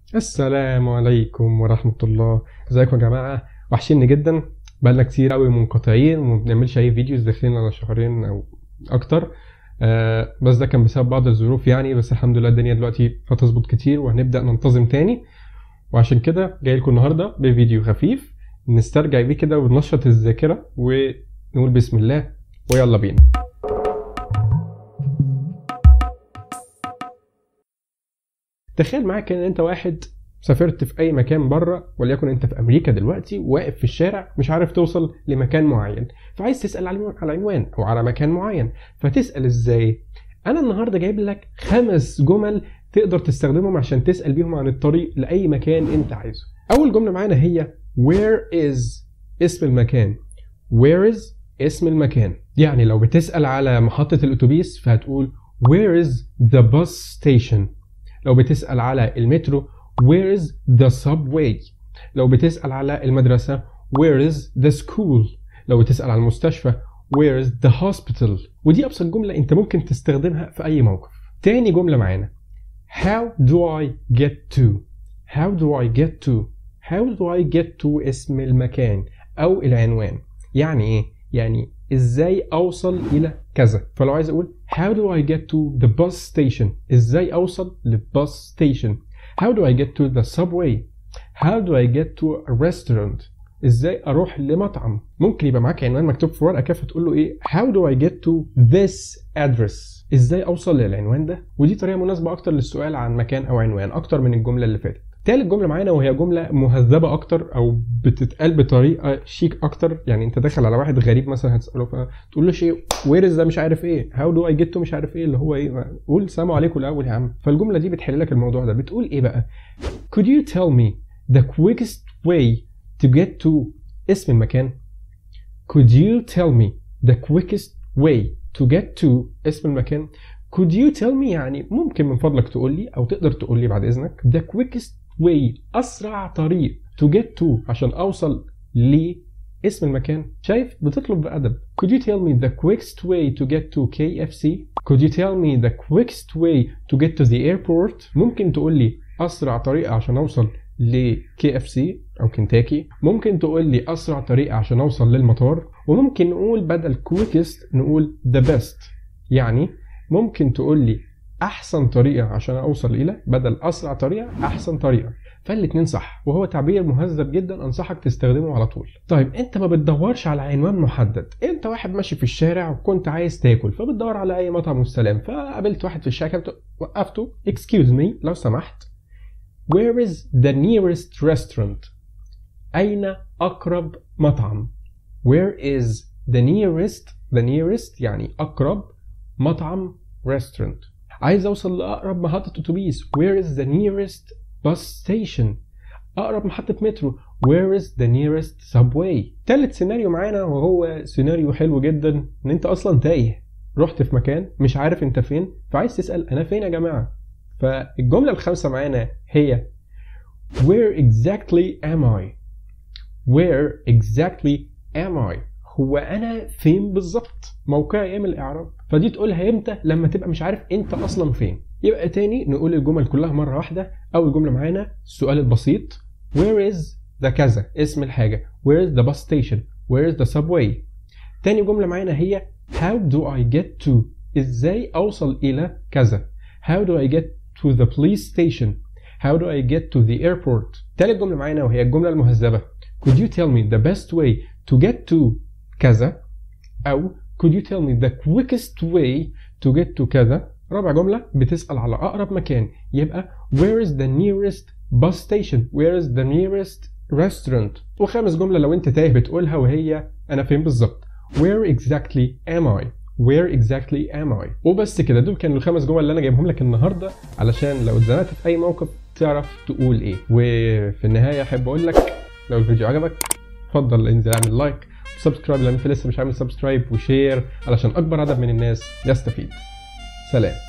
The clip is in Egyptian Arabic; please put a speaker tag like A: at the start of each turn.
A: السلام عليكم ورحمة الله ازيكم يا جماعة وحشيني جدا بقالنا كتير قوي منقطعين وما بنعملش اي فيديوز داخلين على شهرين او اكتر آه بس ده كان بسبب بعض الظروف يعني بس الحمد لله الدنيا دلوقتي هتظبط كتير وهنبدأ ننتظم تاني وعشان كده جاي لكم النهارده بفيديو خفيف نسترجع بيه كده وننشط الذاكرة ونقول بسم الله ويلا بينا تخيل معايا كده ان انت واحد سافرت في اي مكان بره وليكن انت في امريكا دلوقتي واقف في الشارع مش عارف توصل لمكان معين فعايز تسال على على عنوان او على مكان معين فتسال ازاي انا النهارده جايب لك خمس جمل تقدر تستخدمهم عشان تسال بيهم عن الطريق لاي مكان انت عايزه اول جمله معانا هي where is اسم المكان where is اسم المكان يعني لو بتسال على محطه الاتوبيس فهتقول where is the bus station لو بتسأل على المترو where is the subway لو بتسأل على المدرسة where is the school لو بتسأل على المستشفى where is the hospital ودي أبسط جملة أنت ممكن تستخدمها في أي موقف تاني جملة معانا how do I get to how do I get to how do I get to اسم المكان أو العنوان يعني إيه؟ يعني ازاي اوصل الى كذا فلو عايز اقول how do I get to the bus station ازاي اوصل للباص station how do I get to the subway how do I get to a restaurant ازاي اروح لمطعم ممكن يبقى معاك عنوان مكتوب في ورقه كده فتقول له ايه how do I get to this address ازاي اوصل للعنوان ده ودي طريقه مناسبه اكتر للسؤال عن مكان او عنوان اكتر من الجمله اللي فاتت تالت جملة معانا وهي جملة مهذبة أكتر أو بتتقال بطريقة شيك أكتر يعني أنت داخل على واحد غريب مثلا هتسأله فتقول له شيء وير ده مش عارف إيه هاو دو أي جيت مش عارف إيه اللي هو إيه قول سلام عليكم الأول يا عم فالجملة دي بتحل لك الموضوع ده بتقول إيه بقى could you tell me the quickest way to get to اسم المكان could you tell me the quickest way to get to اسم المكان could you tell me يعني ممكن من فضلك تقول لي أو تقدر تقول لي بعد إذنك the quickest way أسرع طريق to get to عشان أوصل لاسم المكان شايف بتطلب بأدب could you tell me the quickest way to get to KFC could you tell me the quickest way to get to the airport ممكن تقول لي أسرع طريقة عشان أوصل ل KFC أو كنتاكي ممكن تقول لي أسرع طريقة عشان أوصل للمطار وممكن نقول بدل quickest نقول the best يعني ممكن تقول لي احسن طريقه عشان اوصل الى بدل اسرع طريقه احسن طريقه فالاتنين صح وهو تعبير مهذب جدا انصحك تستخدمه على طول طيب انت ما بتدورش على عنوان محدد انت واحد ماشي في الشارع وكنت عايز تاكل فبتدور على اي مطعم والسلام فقابلت واحد في الشارع وقفته excuse me لو سمحت where is the nearest restaurant اين اقرب مطعم where is the nearest the nearest يعني اقرب مطعم restaurant عايز اوصل لاقرب محطه اتوبيس where is the nearest bus station اقرب محطه مترو where is the nearest subway تالت سيناريو معانا وهو سيناريو حلو جدا ان انت اصلا تايه رحت في مكان مش عارف انت فين فعايز تسال انا فين يا جماعه فالجمله الخامسه معانا هي where exactly am I where exactly am I هو انا فين بالظبط موقعي ايه من الاعراب فدي تقولها امتى لما تبقى مش عارف انت اصلا فين يبقى تاني نقول الجمل كلها مره واحده اول جمله معانا السؤال البسيط where is the كذا اسم الحاجه where is the bus station where is the subway تاني جمله معانا هي how do I get to ازاي اوصل الى كذا how do I get to the police station how do I get to the airport تالت جمله معانا وهي الجمله المهذبه could you tell me the best way to get to كذا أو could you tell me the quickest way to get to كذا رابع جملة بتسأل على أقرب مكان يبقى where is the nearest bus station where is the nearest restaurant وخامس جملة لو أنت تايه بتقولها وهي أنا فين بالظبط where exactly am I where exactly am I وبس كده دول كانوا الخمس جمل اللي أنا جايبهم لك النهاردة علشان لو اتزنقت في أي موقف تعرف تقول إيه وفي النهاية أحب أقول لك لو الفيديو عجبك اتفضل انزل اعمل لايك سبسكرايب لو انت لسه مش عامل سبسكرايب وشير علشان اكبر عدد من الناس يستفيد سلام